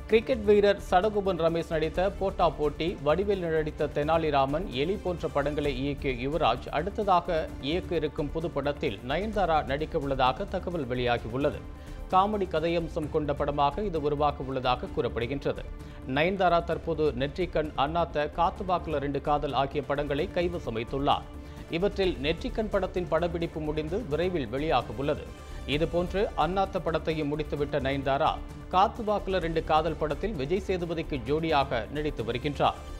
cricket வீரர் சடகுபன் ரமேஷ் நடித்த போட்டா போட்டி வடிவேல் நடித்த தெனாலிராமன் எலி போன்ற படங்களை இயக்கிய யுவராஜ் அடுத்ததாக இயக்க இருக்கும் புது படத்தில் நயன்தாரா நடிக்க உள்ளதாக தகவல் வெளியாகியுள்ளது காமெடி கதையம்சம் கொண்ட படமாக இது உருவாக உள்ளதாக கூறப்படுகின்றது நயன்தாரா தற்போது நெற்றிக்கண் அண்ணாத்த காத்துவாக்குல ரெண்டு காதல் ஆகிய படங்களை கைவசம் வைத்துள்ளார் இவற்றில் நெற்றிக்கண் படத்தின் படப்பிடிப்பு முடிந்து விரைவில் வெளியாக உள்ளது இதுபோன்று அண்ணாத்த படத்தையும் முடித்துவிட்ட நயன்தாரா காத்து வாக்குல ரெண்டு காதல் படத்தில் விஜய் சேதுபதிக்கு ஜோடியாக நடித்து வருகின்றார்